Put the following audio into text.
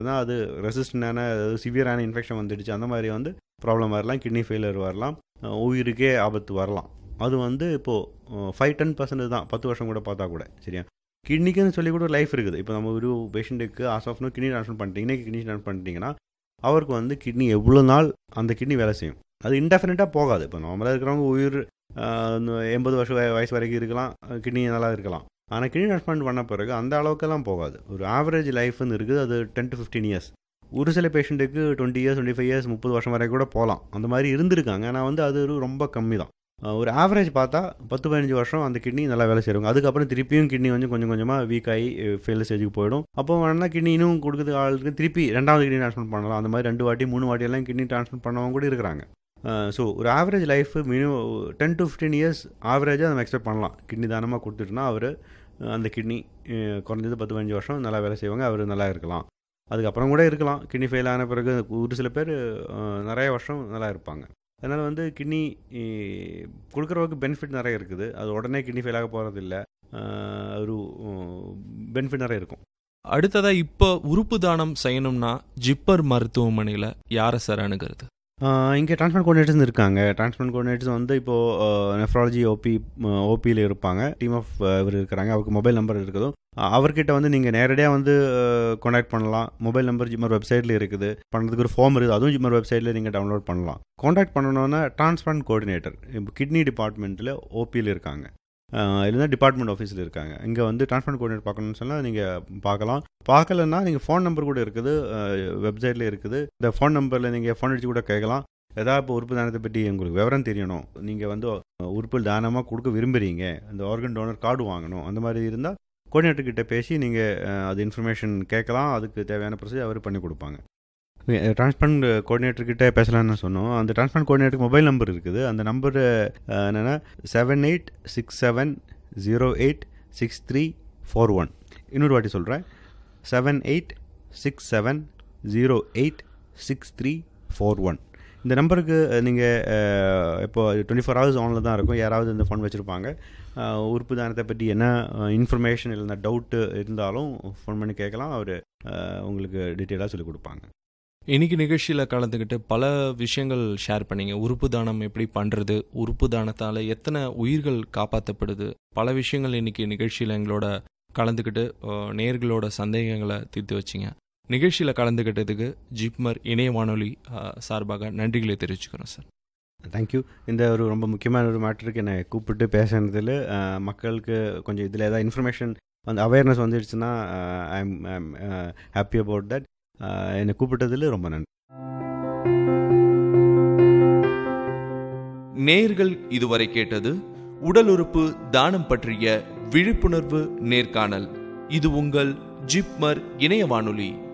தான் அது ரெசிஸ்டண்டான சிவியரான இன்ஃபெக்ஷன் வந்துடுச்சு அந்த மாதிரி வந்து ப்ராப்ளம் வரலாம் கிட்னி ஃபெயிலியர் வரலாம் அஹ் உயிருக்கே ஆபத்து வரலாம் அது வந்து இப்போது ஃபைவ் டென் பர்சன்ட் தான் பத்து வருஷம் கூட பார்த்தா கூட சரியா கிட்னிக்குன்னு சொல்லி கூட லைஃப் இருக்குது இப்போ நம்ம ஒரு பேஷண்ட்டுக்கு as of no kidney transfer பண்ணிட்டீங்க இன்னைக்கு கிட்னி ட்ரான்ஸ்ஃபர் பண்ணிட்டீங்கன்னா அவருக்கு வந்து கிட்னி எவ்வளோ நாள் அந்த கிட்னி வேலை செய்யும் அது இன்டெஃபினட்டாக போகாது இப்போ நார்மலாக இருக்கிறவங்க உயிர் ஆஹ், இந்த எண்பது வருஷம் வய- வயசு வரைக்கும் இருக்கலாம் கிட்னி நல்லா இருக்கலாம் ஆனால் கிட்னி ட்ரான்ஸ்பிளான்ட் பண்ண பிறகு அந்த அளவுக்கெல்லாம் போகாது ஒரு ஆவரேஜ் லைஃப்னு இருக்குது அது டென் டு ஃபிஃப்டீன் இயர்ஸ் ஒரு சில பேஷண்ட்டுக்கு twenty years twenty five years முப்பது வருஷம் வரைக்கும் கூட போகலாம் அந்த மாதிரி இருந்திருக்காங்க ஆனால் வந்து அது ஒரு ரொம்ப கம்மி தான் ஆஹ், ஒரு ஆவரேஜ் பார்த்தா பத்து பதினஞ்சு வருஷம் அந்த கிட்னி நல்லா வேலை செய்வாங்க அதுக்கப்புறம் திருப்பியும் கிட்னி வந்து கொஞ்சம் கொஞ்சமாக வீக் ஆகி ஃபெயில் ஸ்டேஜுக்கு போயிடும் அப்போ வேணா கிட்னி இன்னும் கொடுக்குறது ஆளுக்கு திருப்பி ரெண்டாவது கிட்னி ட்ரான்ஸ்ஃபர் பண்ணலாம் அந்த மாதிரி ரெண்டு வாட்டி மூணு வாட்டி எல்லாம் கிட்னி ட்ரான்ஸ்ஃபர் பண்ணவங்க கூட இருக்கிறாங்க ஸோ ஒரு average life minimum ten to fifteen years ஆவரேஜாக நம்ம எக்ஸ்பெக்ட் பண்ணலாம் கிட்னி தானமாக கொடுத்துட்டுனா அவர் அந்த கிட்னி குறைஞ்சது பத்து பதினஞ்சு வருஷம் நல்லா வேலை செய்வாங்க அவர் நல்லா இருக்கலாம் அதுக்கப்புறம் கூட இருக்கலாம் கிட்னி ஃபெயில் ஆன பிறகு ஒரு சில பேர் அஹ், நிறைய வருஷம் நல்லா இருப்பாங்க அதனால் வந்து கிட்னி கொடுக்குறவருக்கு பெனிஃபிட் நிறைய இருக்குது அது உடனே கிட்னி ஃபெயில் ஆக போகிறது இல்லை ஒரு பெனிஃபிட் நிறைய இருக்கும் அடுத்ததா இப்போ உறுப்பு தானம் செய்யணும்னா ஜிப்பர் மருத்துவமனையில யாரை சார் அணுகிறது இங்கே டிரான்ஸ்பிளான்ட் கோஆர்டினேட்டர்ஸ் இருக்காங்க டிரான்ஸ்பிளான்ட் கோஆர்டினேட்டர்ஸ் வந்து இப்போது நெஃப்ராலஜி ஓபி ஓபியில் இருப்பாங்க டீம் ஆஃப் இவர் இருக்கிறாங்க அவருக்கு மொபைல் நம்பர் இருக்குதோ அஹ், அவர்கிட்ட வந்து நீங்கள் நேரடியாக வந்து காண்டாக்ட் பண்ணலாம் மொபைல் நம்பர் ஜிம்மர் வெப்சைட்டில் இருக்குது பண்ணுறதுக்கு ஒரு ஃபார்ம் இருக்குது அதுவும் ஜிம்மர் வெப்சைட்டில் நீங்கள் டவுன்லோட் பண்ணலாம் காண்டாக்ட் பண்ணணுன்னா டிரான்ஸ்பிளான்ட் கோஆர்டினேட்டர் இப்போ கிட்னி டிபார்ட்மெண்ட்டில் ஓபியில் இருக்காங்க அஹ், இல்லைன்னா டிபார்ட்மெண்ட் ஆஃபீஸில் இருக்காங்க இங்கே வந்து டிரான்ஸ்பிளான்ட் கோஆர்டினேட் பார்க்கணும்னு சொன்னால் நீங்கள் பார்க்கலாம் பார்க்கலன்னா நீங்கள் ஃபோன் நம்பர் கூட இருக்குது வெப்சைட்டில் இருக்குது இந்த ஃபோன் நம்பரில் நீங்கள் ஃபோன் அடிச்சு கூட கேட்கலாம் ஏதாவது இப்போ உறுப்பு தானத்தை பற்றி உங்களுக்கு விவரம் தெரியணும் நீங்கள் வந்து அஹ், உறுப்பு தானமாக கொடுக்க விரும்புகிறீங்க அந்த ஆர்கன் டோனர் கார்டு வாங்கணும் அந்த மாதிரி இருந்தால் கோஆர்டினேட்டர் கிட்ட பேசி நீங்கள் அது இன்ஃபர்மேஷன் கேட்கலாம் அதுக்கு தேவையான ப்ரொசீஜர் அவர் பண்ணி கொடுப்பாங்க டிரான்ஸ்பிளான்ட் கோஆர்டினேட்டர் கிட்ட பேசலாம்னு சொன்னோம் அந்த டிரான்ஸ்பிளான்ட் கோஆர்டினேட்டருக்கு மொபைல் நம்பர் இருக்குது அந்த நம்பர் என்னென்னா seven eight six seven zero eight six three four one இன்னொரு வாட்டி சொல்கிறேன் seven eight six seven zero eight six three four one இந்த நம்பருக்கு நீங்கள் இப்போ டுவெண்ட்டி ஃபோர் ஹவர்ஸ் ஆனில் தான் இருக்கும் யாராவது இந்த ஃபோன் வச்சுருப்பாங்க உறுப்பு தானத்தை பற்றி என்ன இன்ஃபர்மேஷன் இல்லைன்னா டவுட்டு இருந்தாலும் ஃபோன் பண்ணி கேட்கலாம் அவர் உங்களுக்கு டீட்டெயிலாக சொல்லிக் கொடுப்பாங்க இன்னைக்கு நிகழ்ச்சியில் கலந்துக்கிட்டு பல விஷயங்கள் ஷேர் பண்ணீங்க உறுப்பு தானம் எப்படி பண்ணுறது உறுப்பு தானத்தால் எத்தனை உயிர்கள் காப்பாற்றப்படுது பல விஷயங்கள் இன்னைக்கு நிகழ்ச்சியில் எங்களோட கலந்துக்கிட்டு அஹ், நேர்களோட சந்தேகங்களை தீர்த்து வச்சிங்க நிகழ்ச்சியில் கலந்துக்கிட்டதுக்கு ஜிப்மர் இணைய வானொலி அஹ், சார்பாக நன்றிகளை தெரிவிச்சுக்கிறோம் சார் தேங்க்யூ இந்த ஒரு ரொம்ப முக்கியமான ஒரு மேட்டருக்கு என்னை கூப்பிட்டு பேசுனதில் மக்களுக்கு கொஞ்சம் இதில் ஏதாவது இன்ஃபர்மேஷன் அந்த அவேர்னஸ் வந்துடுச்சுன்னா I am happy about that என்னை கூப்பிட்டதில் ரொம்ப நன்றி நேர்கள் இதுவரை கேட்டது உடல் உறுப்பு தானம் பற்றிய விழிப்புணர்வு நேர்காணல் இது உங்கள் ஜிப்மர் இணைய வானொலி